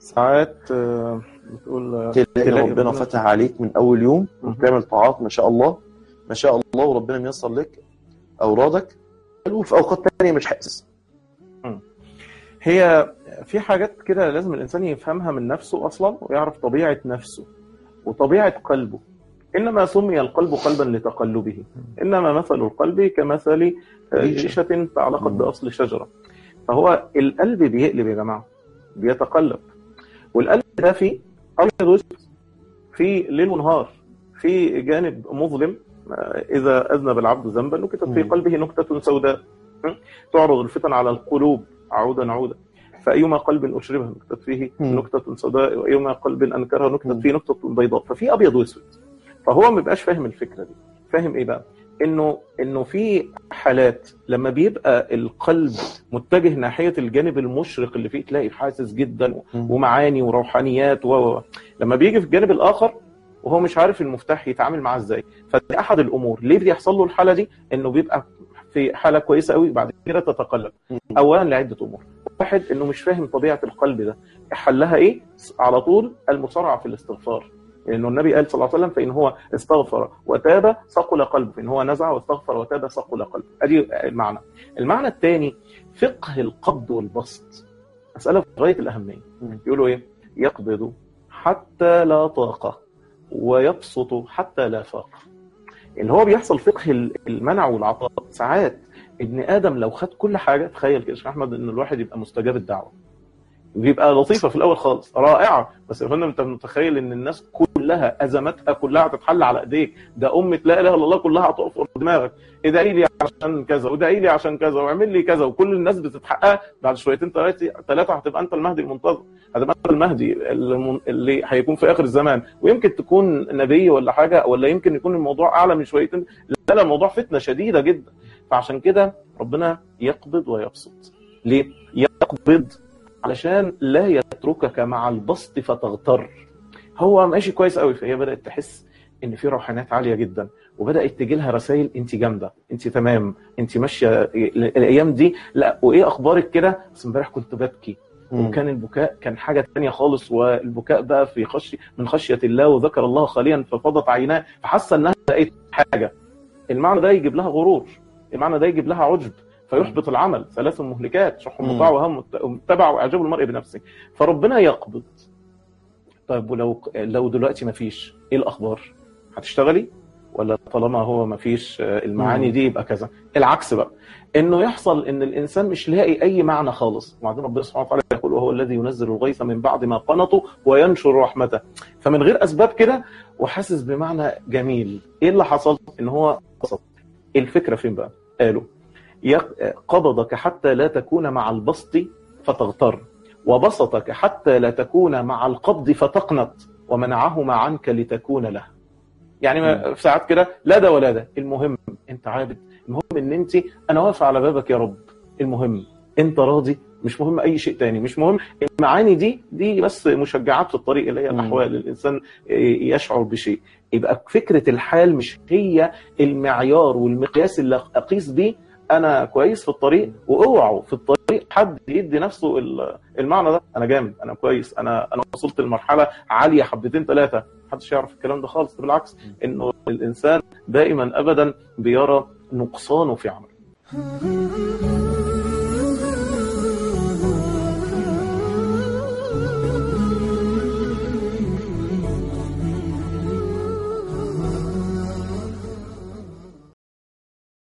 ساعات آه، بتقول آه، تلاقي تلاقي ربنا ربنا- فتح عليك من اول يوم مهم. وبتعمل طاعات ما شاء الله ما شاء الله وربنا ميسر لك اورادك وفي اوقات تانية مش حاسس هي في حاجات كده لازم الانسان يفهمها من نفسه اصلا ويعرف طبيعه نفسه وطبيعه قلبه انما سمي القلب قلبا لتقلبه انما مثل القلب كمثل آه، ريشة. ريشه تعلقت مم. باصل شجره فهو القلب بيقلب يا جماعه بيتقلب والقلب ده فيه ابيض واسود في ليل ونهار في جانب مظلم آه، اذا اذنب العبد ذنبا نكتت في مم. قلبه نكته سوداء م? تعرض الفتن على القلوب عودا عودا فأيما قلب أشربها نكتت فيه مم. نكتة سوداء وأيما قلب أنكرها نكتت مم. فيه نكتة بيضاء ففي أبيض وأسود فهو ما بيبقاش فاهم الفكرة دي فاهم إيه بقى؟ إنه إنه في حالات لما بيبقى القلب متجه ناحية الجانب المشرق اللي فيه تلاقي حاسس جدا مم. ومعاني وروحانيات و و- و. لما بيجي في الجانب الآخر وهو مش عارف المفتاح يتعامل معاه ازاي فدي احد الامور ليه بيحصل له الحاله دي انه بيبقى في حاله كويسه قوي بعد كده تتقلب مم. اولا لعده امور واحد انه مش فاهم طبيعه القلب ده حلها ايه على طول المسارعه في الاستغفار لانه النبي قال صلى الله عليه وسلم فان هو استغفر وتاب ثقل قلبه فان هو نزع واستغفر وتاب ثقل قلبه ادي المعنى المعنى الثاني فقه القبض والبسط مساله في غايه الاهميه مم. يقولوا ايه يقبض حتى لا طاقه ويبسط حتى لا فاق اللي هو بيحصل فقه المنع والعطاء ساعات ابن ادم لو خد كل حاجه تخيل كده يا شيخ احمد ان الواحد يبقى مستجاب الدعوه بيبقى لطيفه في الاول خالص رائعه بس يا فندم انت متخيل ان الناس كلها ازماتها كلها هتتحل على ايديك ده امه لا اله الا الله كلها هتقف فوق دماغك ادعي لي عشان كذا وادعي لي عشان كذا واعمل لي كذا وكل الناس بتتحقق بعد شويتين ثلاثه ثلاثه هتبقى انت المهدي المنتظر هتبقى انت المهدي الم- اللي هيكون في اخر الزمان ويمكن تكون نبي ولا حاجه ولا يمكن يكون الموضوع اعلى من شويتين لا لا الموضوع فتنه شديده جدا فعشان كده ربنا يقبض ويبسط ليه؟ يقبض علشان لا يتركك مع البسط فتغتر هو ماشي كويس قوي فهي بدات تحس ان في روحانيات عاليه جدا وبدات تجي لها رسائل انت جامده انت تمام انت ماشيه الايام دي لا وايه اخبارك كده بس امبارح كنت ببكي مم. وكان البكاء كان حاجه تانية خالص والبكاء بقى في خشي من خشيه الله وذكر الله خاليا ففضت عيناه فحس انها لقيت حاجه المعنى ده يجيب لها غرور المعنى ده يجيب لها عجب فيحبط العمل ثلاث مهلكات شح مم. مطاع وهم متبع واعجاب المرء بنفسه فربنا يقبض طيب ولو لو دلوقتي ما فيش ايه الاخبار هتشتغلي ولا طالما هو ما فيش المعاني مم. دي يبقى كذا العكس بقى انه يحصل ان الانسان مش لاقي اي معنى خالص وبعدين ربنا سبحانه وتعالى يقول وهو الذي ينزل الغيث من بعد ما قنطوا وينشر رحمته فمن غير اسباب كده وحاسس بمعنى جميل ايه اللي حصل ان هو قصد الفكره فين بقى قالوا يق- قبضك حتى لا تكون مع البسط فتغتر وبسطك حتى لا تكون مع القبض فتقنط ومنعهما عنك لتكون له يعني ما- في ساعات كده لا ده ولا ده المهم انت عابد المهم ان انت انا واقف على بابك يا رب المهم انت راضي مش مهم اي شيء تاني مش مهم المعاني دي دي بس مشجعات في الطريق اللي هي مم. الاحوال الانسان يشعر بشيء يبقى فكره الحال مش هي المعيار والمقياس اللي اقيس بيه انا كويس في الطريق واوعوا في الطريق حد يدي نفسه ال- المعنى ده انا جامد انا كويس انا انا وصلت لمرحله عاليه حبتين ثلاثه محدش يعرف الكلام ده خالص بالعكس انه الانسان دائما ابدا بيرى نقصانه في عمله